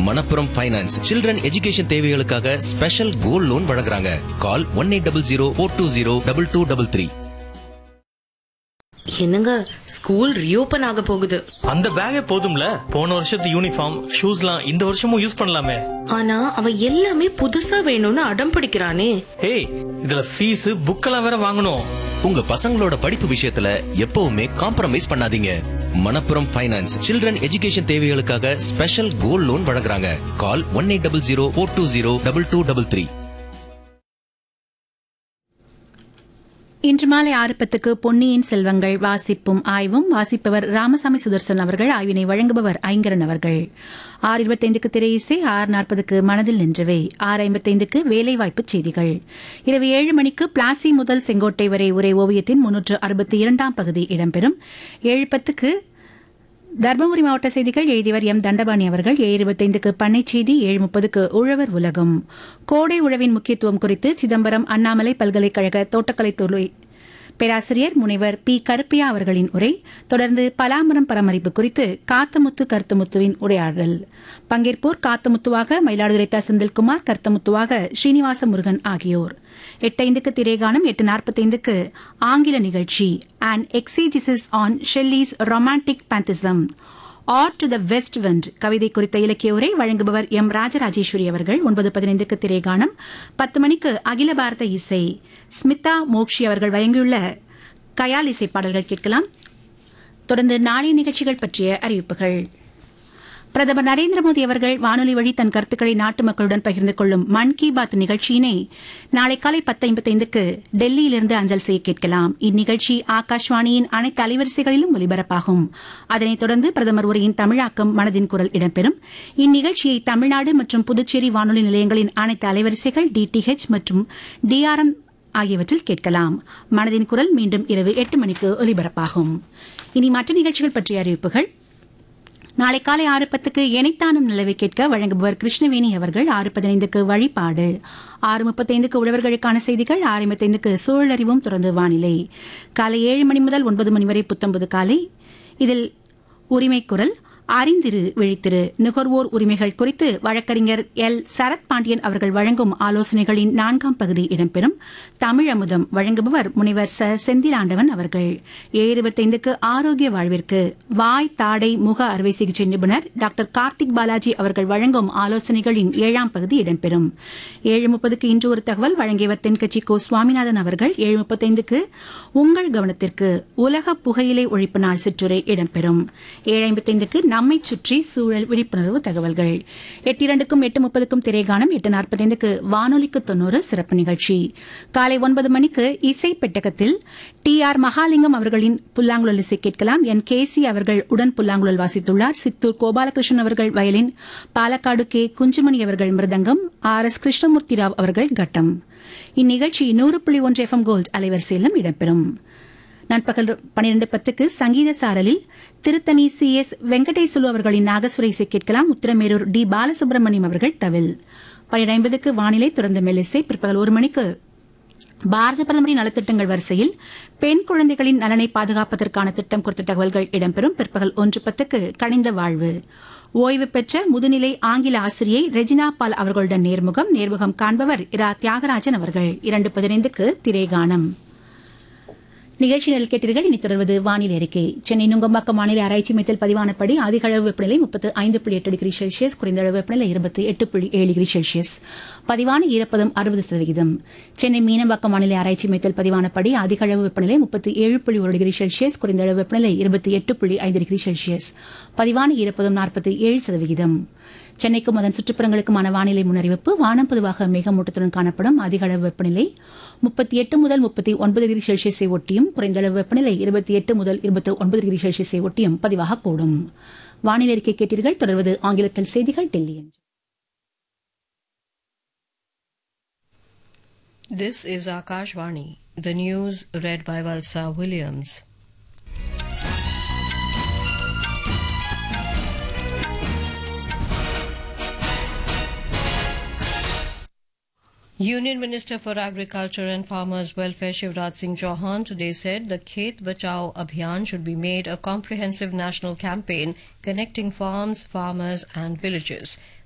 Manappuram finance children education தேவைகளுக்காக special gold loan வழங்குறாங்க call one eight double zero four two zero double two double three என்னங்க school reopen ஆக போகுது அந்த பேக்கே போதும்ல போன வருஷத்து யூனிஃபார்ம் ஷூஸ்லாம் இந்த வருஷமும் யூஸ் பண்ணலாமே ஆனா அவன் எல்லாமே புதுசா வேணும்னு அடம் பிடிக்கிறானே ஏய் இதுல ஃபீஸ் புக்கெல்லாம் வேற வாங்கணும் உங்க பசங்களோட படிப்பு விஷயத்துல எப்பவுமே காம்ப்ரமைஸ் பண்ணாதீங்க மணப்புரம் ஃபைனான்ஸ் சில்ட்ரன் எஜுகேஷன் தேவைகளுக்காக ஸ்பெஷல் கோல்ட் லோன் வழங்குறாங்க call one eight double zero four two zero double two double three இன்று மாலை ஆறு பத்துக்கு பொன்னியின் செல்வங்கள் வாசிப்பும் ஆய்வும் வாசிப்பவர் ராமசாமி சுதர்சன் அவர்கள் ஆய்வினை வழங்குபவர் ஐங்கரன் அவர்கள் ஆறு இருபத்தைந்துக்கு திரை இசை ஆறு நாற்பதுக்கு மனதில் நின்றவை ஆறு ஐம்பத்தைந்துக்கு வேலைவாய்ப்பு செய்திகள் இரவு ஏழு மணிக்கு பிளாசி முதல் செங்கோட்டை வரை உரை ஓவியத்தின் முன்னூற்று அறுபத்தி இரண்டாம் பகுதி இடம்பெறும் ஏழு பத்துக்கு தர்மபுரி மாவட்ட செய்திகள் எழுதியவர் எம் தண்டபாணி அவர்கள் ஏழு இருபத்தைந்துக்கு பண்ணை செய்தி ஏழு முப்பதுக்கு உழவர் உலகம் கோடை உழவின் முக்கியத்துவம் குறித்து சிதம்பரம் அண்ணாமலை பல்கலைக்கழக தோட்டக்கலைத்துறை பேராசிரியர் முனைவர் பி கருப்பையா அவர்களின் உரை தொடர்ந்து பலாமரம் பராமரிப்பு குறித்து காத்தமுத்து கருத்தமுத்துவின் உரையாடல் பங்கேற்போர் காத்தமுத்துவாக மயிலாடுதுறை த செந்தில்குமார் கருத்தமுத்துவாக ஸ்ரீனிவாச முருகன் ஆகியோர் எட்டைந்துக்கு திரைகானம் எட்டு நாற்பத்தைந்துக்கு ஆங்கில நிகழ்ச்சி and exegesis on Shelley's romantic pantheism or to the west wind கவிதை குறித்த இலக்கிய உரை வழங்குபவர் எம் ராஜராஜேஸ்வரி அவர்கள் ஒன்பது பதினைந்துக்கு திரைகானம் பத்து மணிக்கு அகில பாரத இசை ஸ்மிதா மோக்ஷி அவர்கள் வழங்கியுள்ள கயால் இசை பாடல்கள் கேட்கலாம் தொடர்ந்து நாளைய நிகழ்ச்சிகள் பற்றிய அறிவிப்புகள் பிரதமர் நரேந்திர மோடி அவர்கள் வானொலி வழி தன் கருத்துக்களை நாட்டு மக்களுடன் பகிர்ந்து கொள்ளும் மன் கி பாத் நிகழ்ச்சியினை நாளை காலை பத்து ஐம்பத்தைந்துக்கு டெல்லியிலிருந்து அஞ்சல் செய்ய கேட்கலாம் இந்நிகழ்ச்சி ஆகாஷ்வாணியின் அனைத்து அலைவரிசைகளிலும் ஒலிபரப்பாகும் அதனைத் தொடர்ந்து பிரதமர் உரையின் தமிழாக்கம் மனதின் குரல் இடம்பெறும் இந்நிகழ்ச்சியை தமிழ்நாடு மற்றும் புதுச்சேரி வானொலி நிலையங்களின் அனைத்து அலைவரிசைகள் டிடிஹெச் மற்றும் டிஆர்எம் ஆகியவற்றில் கேட்கலாம் மனதின் குரல் மீண்டும் இரவு எட்டு மணிக்கு ஒலிபரப்பாகும் இனி மற்ற நிகழ்ச்சிகள் பற்றிய அறிவிப்புகள் நாளை காலை ஆறு பத்துக்கு எனைத்தானும் நிலவை கேட்க வழங்குபவர் கிருஷ்ணவேணி அவர்கள் ஆறு பதினைந்துக்கு வழிபாடு ஆறு முப்பத்தைந்துக்கு உழவர்களுக்கான செய்திகள் ஆறு ஐம்பத்தைந்துக்கு சூழலறிவும் தொடர்ந்து வானிலை காலை ஏழு மணி முதல் ஒன்பது மணி வரை புத்தம்பது காலை இதில் உரிமை குரல் அறிந்திரு விழித்திரு நுகர்வோர் உரிமைகள் குறித்து வழக்கறிஞர் எல் சரத் பாண்டியன் அவர்கள் வழங்கும் ஆலோசனைகளின் நான்காம் பகுதி இடம்பெறும் தமிழ் அமுதம் வழங்குபவர் முனைவர் ச செந்திலாண்டவன் அவர்கள் ஏழு இருபத்தைந்துக்கு ஆரோக்கிய வாழ்விற்கு வாய் தாடை முக அறுவை சிகிச்சை நிபுணர் டாக்டர் கார்த்திக் பாலாஜி அவர்கள் வழங்கும் ஆலோசனைகளின் ஏழாம் பகுதி இடம்பெறும் ஏழு முப்பதுக்கு இன்று ஒரு தகவல் வழங்கியவர் தென்கட்சி கோ சுவாமிநாதன் அவர்கள் ஏழு முப்பத்தைந்துக்கு உங்கள் கவனத்திற்கு உலக புகையிலை ஒழிப்பு நாள் சிற்றுரை இடம்பெறும் ஏழு ஐம்பத்தைந்துக்கு நம்மை சுற்றி சூழல் விழிப்புணர்வு தகவல்கள் எட்டு இரண்டுக்கும் எட்டு முப்பதுக்கும் திரைகானம் எட்டு நாற்பத்தைந்துக்கு வானொலிக்கு தொண்ணூறு சிறப்பு நிகழ்ச்சி காலை ஒன்பது மணிக்கு இசை பெட்டகத்தில் டி ஆர் மகாலிங்கம் அவர்களின் புல்லாங்குழல் இசை கேட்கலாம் என் கே சி அவர்கள் உடன் புல்லாங்குழல் வாசித்துள்ளார் சித்தூர் கோபாலகிருஷ்ணன் அவர்கள் வயலின் பாலக்காடு கே குஞ்சுமணி அவர்கள் மிருதங்கம் ஆர் எஸ் கிருஷ்ணமூர்த்தி ராவ் அவர்கள் கட்டம் இந்நிகழ்ச்சி நூறு புள்ளி ஒன்று எஃப் எம் கோல்ட் அலைவரிசையிலும் இடம்பெறும் நண்பகல் பனிரெண்டு பத்துக்கு சங்கீத சாரலில் திருத்தணி சி எஸ் வெங்கடேசுலு அவர்களின் நாகசுரை இசை கேட்கலாம் உத்திரமேரூர் டி பாலசுப்ரமணியம் அவர்கள் தவில் பனிரெண்டு ஐம்பதுக்கு வானிலை தொடர்ந்து மெல்லிசை பிற்பகல் ஒரு மணிக்கு பாரத பிரதமரின் நலத்திட்டங்கள் வரிசையில் பெண் குழந்தைகளின் நலனை பாதுகாப்பதற்கான திட்டம் குறித்த தகவல்கள் இடம்பெறும் பிற்பகல் ஒன்று பத்துக்கு கனிந்த வாழ்வு ஓய்வு பெற்ற முதுநிலை ஆங்கில ஆசிரியை ரெஜினா பால் அவர்களுடன் நேர்முகம் நேர்முகம் காண்பவர் இரா தியாகராஜன் அவர்கள் இரண்டு பதினைந்துக்கு திரைகானம் நிகழ்ச்சி நெல் கேட்டீர்கள் இனி தொடர்வது வானிலை அறிக்கை சென்னை நுங்கம்பாக்கம் வானிலை ஆராய்ச்சி மையத்தில் பதிவானபடி அதிக அளவு வெப்பநிலை முப்பத்து ஐந்து புள்ளி எட்டு டிகிரி செல்சியஸ் குறைந்த அளவு வெப்பநிலை இருபத்தி எட்டு புள்ளி ஏழு டிகிரி செல்சியஸ் பதிவான ஈரப்பதம் அறுபது சதவிகிதம் சென்னை மீனம்பாக்கம் வானிலை ஆராய்ச்சி மையத்தில் பதிவானபடி அதிக அளவு வெப்பநிலை முப்பத்தி ஏழு புள்ளி ஒரு டிகிரி செல்சியஸ் குறைந்த அளவு வெப்பநிலை இருபத்தி எட்டு புள்ளி ஐந்து டிகிரி செல்சியஸ் பதிவான ஈரப்பதம் நாற்பத்தி ஏழு சதவிகிதம் சென்னைக்கும் அதன் சுற்றுப்புறங்களுக்குமான வானிலை முன்னறிவிப்பு வானம் பொதுவாக மேகமூட்டத்துடன் காணப்படும் அதிக அளவு வெப்பநிலை முப்பத்தி எட்டு முதல் முப்பத்தி ஒன்பது டிகிரி செல்சியஸை ஒட்டியும் குறைந்த அளவு வெப்பநிலை இருபத்தி எட்டு முதல் இருபத்தி ஒன்பது டிகிரி செல்சியஸை ஒட்டியும் பதிவாகக்கூடும் வானிலை அறிக்கை கேட்டீர்கள் தொடர்வது ஆங்கிலத்தில் செய்திகள் Delhi This is Akashvani. The news read by Valsa Williams. Union Minister for Agriculture and Farmers Welfare Shivraj Singh Chauhan today said the Khet Bachao Abhiyan should be made a comprehensive national campaign connecting farms, farmers and villages.